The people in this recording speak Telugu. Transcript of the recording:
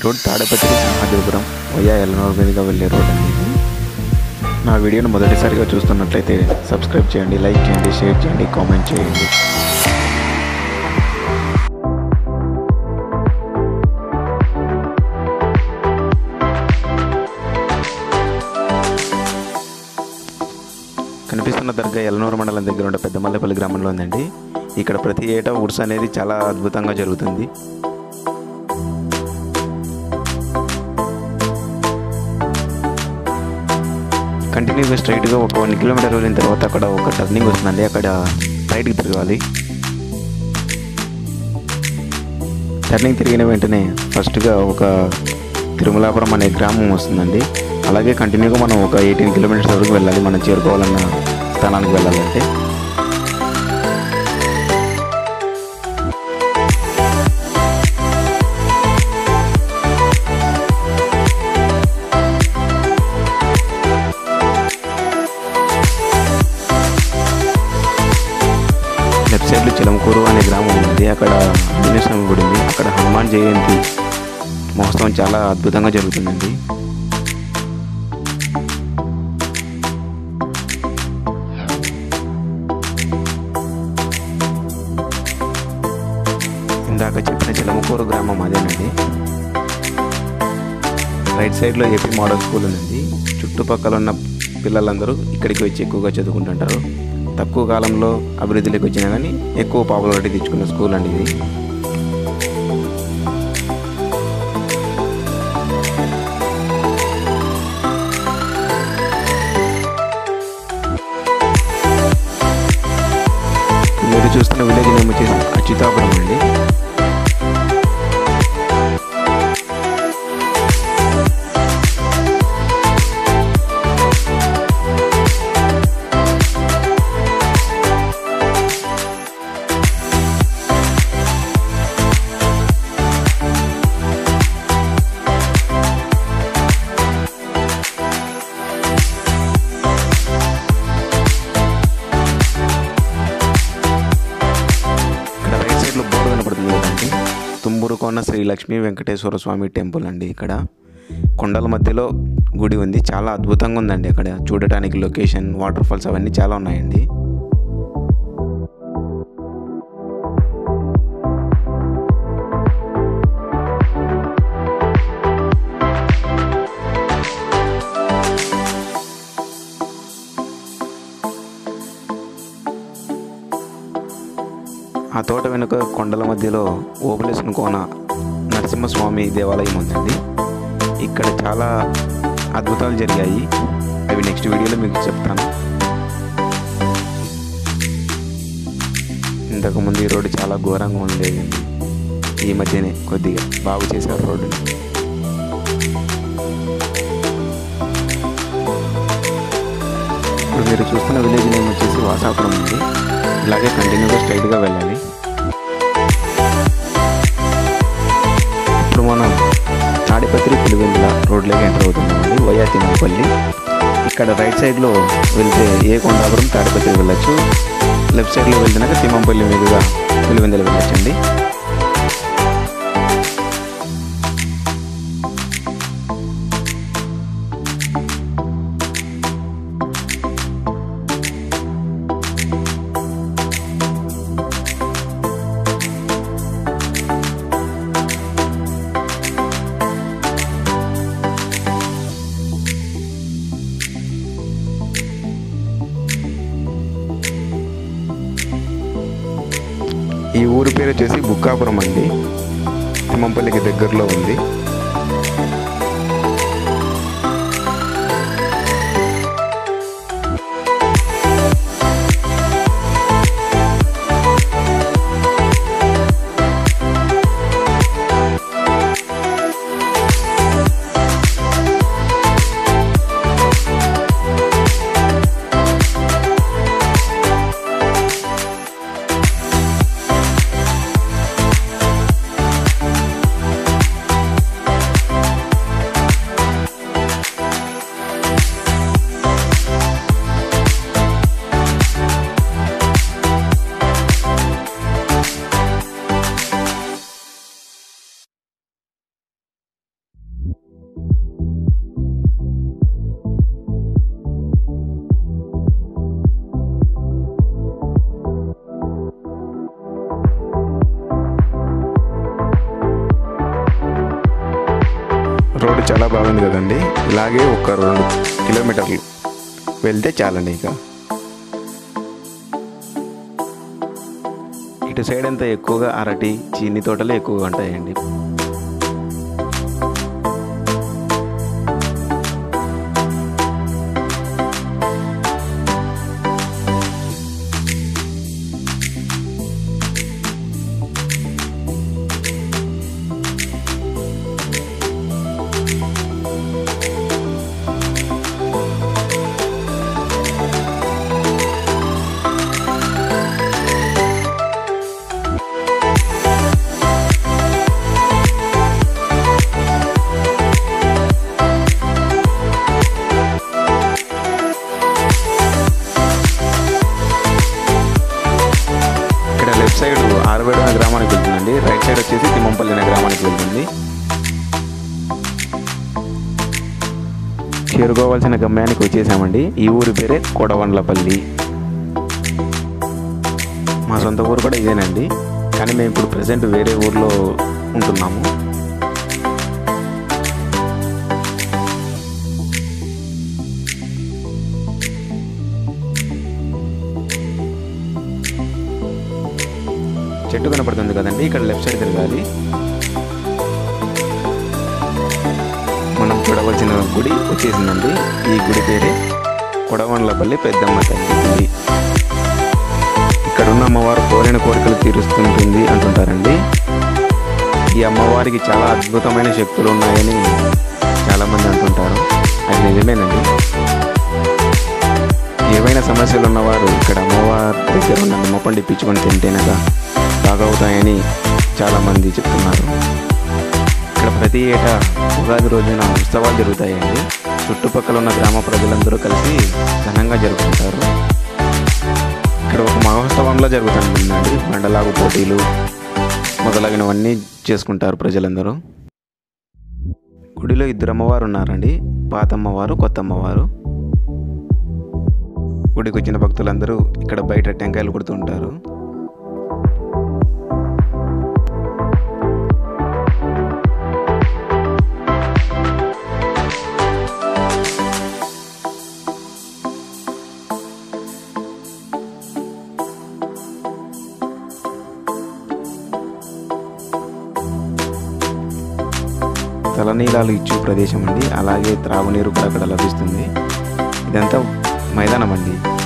రోడ్ తాడపత్రి సింహాద్రిపురం వయా ఎల్లనూరు మీదుగా వెళ్ళే రోడ్ అండి ఇది నా వీడియోను మొదటిసారిగా చూస్తున్నట్లయితే సబ్స్క్రైబ్ చేయండి లైక్ చేయండి షేర్ చేయండి కామెంట్ చేయండి కనిపిస్తున్న దర్గా ఎల్లనూరు మండలం దగ్గర ఉండే పెద్దమల్లపల్లి గ్రామంలో ఉందండి ఇక్కడ ప్రతి ఏటా ఉర్స్ అనేది చాలా అద్భుతంగా జరుగుతుంది కంటిన్యూగా స్ట్రైట్గా ఒక వన్ కిలోమీటర్ వెళ్ళిన తర్వాత అక్కడ ఒక టర్నింగ్ వస్తుందండి అక్కడ రైట్కి తిరగాలి టర్నింగ్ తిరిగిన వెంటనే ఫస్ట్గా ఒక తిరుమలాపురం అనే గ్రామం వస్తుందండి అలాగే కంటిన్యూగా మనం ఒక ఎయిటీన్ కిలోమీటర్స్ వరకు వెళ్ళాలి మనం చేరుకోవాలన్న స్థానానికి వెళ్ళాలంటే లెఫ్ట్ సైడ్లో చిలంకూరు అనే గ్రామం ఉంది అక్కడ ఆంజనేయ స్వామి గుడి ఉంది అక్కడ హనుమాన్ జయంతి మహోత్సవం చాలా అద్భుతంగా జరుగుతుందండి ఇందాక చెప్పిన చిలమకూరు గ్రామం అదేనండి రైట్ సైడ్లో ఏపీ మోడల్ స్కూల్ ఉంది చుట్టుపక్కల ఉన్న పిల్లలందరూ ఇక్కడికి వచ్చి ఎక్కువగా చదువుకుంటుంటారు తక్కువ కాలంలో అభివృద్ధిలోకి వచ్చినా కానీ ఎక్కువ పాపులారిటీ తెచ్చుకున్న స్కూల్ అండి ఇది మీరు చూస్తున్న విలేజ్ నేమ్ వచ్చేసి అచ్యుతాపురం అండి ఇక్కడ రైట్ సైడ్లో బోర్డు కనపడుతుంది కదండి తుమ్మూరు కోన శ్రీ లక్ష్మీ వెంకటేశ్వర స్వామి టెంపుల్ అండి ఇక్కడ కొండల మధ్యలో గుడి ఉంది చాలా అద్భుతంగా ఉందండి అక్కడ చూడటానికి లొకేషన్ వాటర్ ఫాల్స్ అవన్నీ చాలా ఉన్నాయండి ఆ తోట వెనుక కొండల మధ్యలో ఓబులేసిన కోన నరసింహస్వామి దేవాలయం ఉందండి ఇక్కడ చాలా అద్భుతాలు జరిగాయి అవి నెక్స్ట్ వీడియోలో మీకు చెప్తాను ఇంతకుముందు ఈ రోడ్డు చాలా ఘోరంగా ఉండేది ఈ మధ్యనే కొద్దిగా బాగు చేశారు రోడ్డుని ఇప్పుడు మీరు చూస్తున్న విలేజ్ నేమ్ వచ్చేసి వాసాపురం ఉంది ఇలాగే కంటిన్యూగా స్ట్రైట్గా వెళ్ళాలి ఇప్పుడు మనం తాడిపత్రి పులివెందుల రోడ్లోకి ఎంటర్ అవుతున్నామండి వయా తిమ్మపల్లి ఇక్కడ రైట్ సైడ్లో వెళ్తే ఏ కొండాపురం తాడిపత్రి వెళ్ళొచ్చు లెఫ్ట్ సైడ్లో వెళ్తున్నాక తిమ్మంపల్లి మీదుగా పులివెందులు వెళ్ళొచ్చండి ఈ ఊరి పేరు వచ్చేసి బుక్కాపురం అండి తిమ్మంపల్లికి దగ్గరలో ఉంది చాలా బాగుంది కదండి ఇలాగే ఒక రెండు కిలోమీటర్లు వెళ్తే చాలండి ఇక ఇటు సైడ్ అంతా ఎక్కువగా అరటి చీని తోటలు ఎక్కువగా ఉంటాయండి ఇక్కడ లెఫ్ట్ సైడ్ ఆరువేడు అనే గ్రామానికి వెళ్తుందండి రైట్ సైడ్ వచ్చేసి తిమ్మంపల్లి అనే గ్రామానికి వెళ్తుంది చేరుకోవాల్సిన గమ్యానికి వచ్చేసామండి ఈ ఊరి పేరే కొడవండ్లపల్లి మా సొంత ఊరు కూడా ఇదేనండి కానీ మేము ఇప్పుడు ప్రజెంట్ వేరే ఊర్లో ఉంటున్నాము చెట్టు కనపడుతుంది కదండి ఇక్కడ లెఫ్ట్ సైడ్ తిరగాలి మనం చూడవలసిన గుడి వచ్చేసిందండి ఈ గుడి పేరే కొడవన్లపల్లి పెద్దమ్మ తల్లి గుడి ఇక్కడ ఉన్న అమ్మవారు కోరిన కోరికలు తీరుస్తుంటుంది అంటుంటారండి ఈ అమ్మవారికి చాలా అద్భుతమైన శక్తులు ఉన్నాయని చాలామంది అంటుంటారు అది నిజమేనండి ఏవైనా సమస్యలు ఉన్నవారు ఇక్కడ అమ్మవారి దగ్గర ఉన్న నిమ్మపండు ఇప్పించుకొని తింటేనగా బాగవుతాయని చాలామంది చెప్తున్నారు ఇక్కడ ప్రతి ఏటా ఉగాది రోజున ఉత్సవాలు జరుగుతాయండి చుట్టుపక్కల ఉన్న గ్రామ ప్రజలందరూ కలిసి ఘనంగా జరుపుకుంటారు ఇక్కడ ఒక మహోత్సవంలో జరుగుతుందండి బండలాగు పోటీలు మొదలగినవన్నీ చేసుకుంటారు ప్రజలందరూ గుడిలో ఇద్దరు అమ్మవారు ఉన్నారండి పాత అమ్మవారు కొత్త అమ్మవారు గుడికి వచ్చిన భక్తులందరూ ఇక్కడ బయట టెంకాయలు కొడుతుంటారు తలనీలాలు ఇచ్చు ప్రదేశం అండి అలాగే త్రాగునీరు కూడా అక్కడ లభిస్తుంది ఇదంతా మైదానం అండి